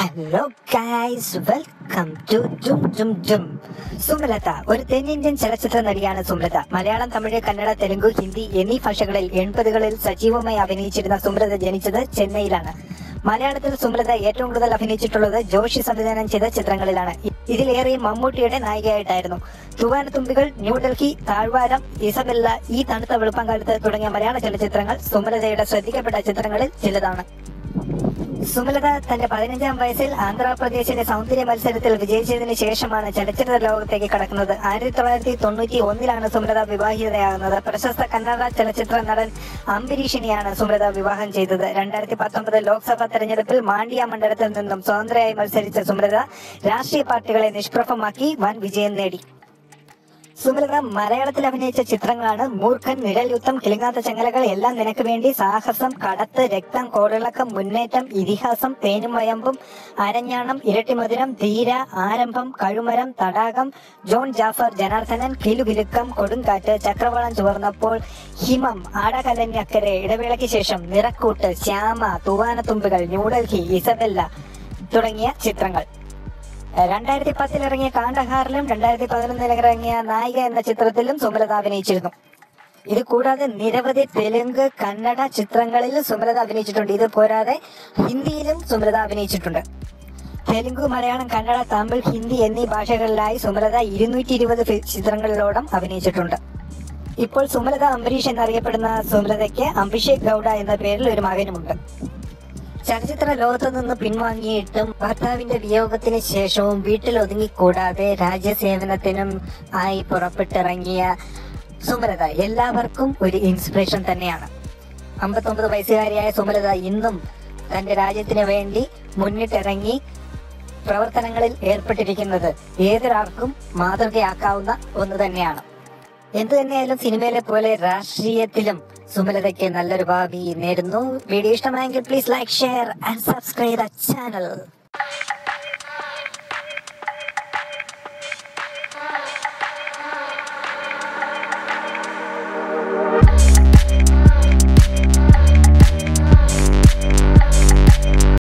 hello guys welcome to ജും ജും ജും സുമലത ഒരു തെന്നിന്ത്യൻ ചലച്ചിത്ര നടിയാണ് സുമലത മലയാളം തമിഴ് കന്നഡ തെലുങ്ക് ഹിന്ദി എന്നീ ഭാഷകളിൽ എൺപതുകളിൽ സജീവമായി അഭിനയിച്ചിരുന്ന സുമലത ജനിച്ചത് ചെന്നൈയിലാണ് മലയാളത്തിൽ സുമലത ഏറ്റവും കൂടുതൽ അഭിനയിച്ചിട്ടുള്ളത് ജോഷി സംവിധാനം ചെയ്ത ചിത്രങ്ങളിലാണ് ഇതിലേറെ മമ്മൂട്ടിയുടെ നായികയായിട്ടായിരുന്നു തുവാനത്തുമ്പികൾ ന്യൂഡൽഹി താഴ്വാരം ഇസബെല്ല ഈ തണുത്ത വെളുപ്പംകാലത്ത് തുടങ്ങിയ മലയാള ചലച്ചിത്രങ്ങൾ സുമലതയുടെ ശ്രദ്ധിക്കപ്പെട്ട ചിത്രങ്ങളിൽ ചിലതാണ് സുമലത തന്റെ പതിനഞ്ചാം വയസ്സിൽ ആന്ധ്രാപ്രദേശിലെ സൗന്ദര്യ മത്സരത്തിൽ വിജയിച്ചതിന് ശേഷമാണ് ചലച്ചിത്ര ലോകത്തേക്ക് കടക്കുന്നത് ആയിരത്തി തൊള്ളായിരത്തി തൊണ്ണൂറ്റി ഒന്നിലാണ് സുമലത വിവാഹിതയാകുന്നത് പ്രശസ്ത കന്നഡ ചലച്ചിത്ര നടൻ അംബരീഷിനെയാണ് സുമലത വിവാഹം ചെയ്തത് രണ്ടായിരത്തി പത്തൊമ്പത് ലോക്സഭാ തെരഞ്ഞെടുപ്പിൽ മാണ്ഡ്യ മണ്ഡലത്തിൽ നിന്നും സ്വതന്ത്രയായി മത്സരിച്ച സുമലത രാഷ്ട്രീയ പാർട്ടികളെ നിഷ്പ്രഭമാക്കി വൻ വിജയം നേടി സുമലത മലയാളത്തിൽ അഭിനയിച്ച ചിത്രങ്ങളാണ് മൂർഖൻ നിഴൽ യുദ്ധം കിളിങ്ങാത്ത ചങ്ങലകൾ എല്ലാം നിനക്ക് വേണ്ടി സാഹസം കടത്ത് രക്തം കോടിളക്കം മുന്നേറ്റം ഇതിഹാസം തേനും വയമ്പും അരഞ്ഞാണം ഇരട്ടിമധുരം ധീര ആരംഭം കഴുമരം തടാകം ജോൺ ജാഫർ ജനാർദ്ദനൻ കിലുകിലുക്കം കൊടുങ്കാറ്റ് ചക്രവാളം ചുവർന്നപ്പോൾ ഹിമം ആടകലന്യക്കരെ ഇടവേളയ്ക്ക് ശേഷം നിറക്കൂട്ട് ശ്യാമ തൂവാനത്തുമ്പുകൾ ന്യൂഡൽഹി ഇസബെല്ല തുടങ്ങിയ ചിത്രങ്ങൾ രണ്ടായിരത്തി പത്തിൽ ഇറങ്ങിയ കാണ്ടഹാറിലും രണ്ടായിരത്തി പതിനൊന്നിൽ ഇറങ്ങിയ നായിക എന്ന ചിത്രത്തിലും സുമലത അഭിനയിച്ചിരുന്നു ഇത് കൂടാതെ നിരവധി തെലുങ്ക് കന്നഡ ചിത്രങ്ങളിൽ സുമലത അഭിനയിച്ചിട്ടുണ്ട് ഇത് പോരാതെ ഹിന്ദിയിലും സുമലത അഭിനയിച്ചിട്ടുണ്ട് തെലുങ്ക് മലയാളം കന്നഡ തമിഴ് ഹിന്ദി എന്നീ ഭാഷകളിലായി സുമലത ഇരുന്നൂറ്റി ഇരുപത് ചിത്രങ്ങളിലോളം അഭിനയിച്ചിട്ടുണ്ട് ഇപ്പോൾ സുമലത അംബരീഷ് എന്നറിയപ്പെടുന്ന സുമലതയ്ക്ക് അഭിഷേക് ഗൗഡ എന്ന പേരിൽ ഒരു മകനുമുണ്ട് ചലച്ചിത്ര ലോകത്തു നിന്ന് പിൻവാങ്ങിയിട്ടും ഭർത്താവിന്റെ വിയോഗത്തിന് ശേഷവും വീട്ടിൽ ഒതുങ്ങിക്കൂടാതെ രാജ്യസേവനത്തിനും ആയി പുറപ്പെട്ടിറങ്ങിയ സുമലത എല്ലാവർക്കും ഒരു ഇൻസ്പിറേഷൻ തന്നെയാണ് അമ്പത്തൊമ്പത് വയസ്സുകാരിയായ സുമലത ഇന്നും തന്റെ രാജ്യത്തിന് വേണ്ടി മുന്നിട്ടിറങ്ങി പ്രവർത്തനങ്ങളിൽ ഏർപ്പെട്ടിരിക്കുന്നത് ഏതൊരാൾക്കും മാതൃകയാക്കാവുന്ന ഒന്ന് തന്നെയാണ് എന്തു തന്നെയായാലും സിനിമയിലെ പോലെ രാഷ്ട്രീയത്തിലും സുമലതയ്ക്ക് നല്ലൊരു ഭാവി നേരുന്നു വീഡിയോ ഇഷ്ടമായെങ്കിൽ please like share and subscribe the channel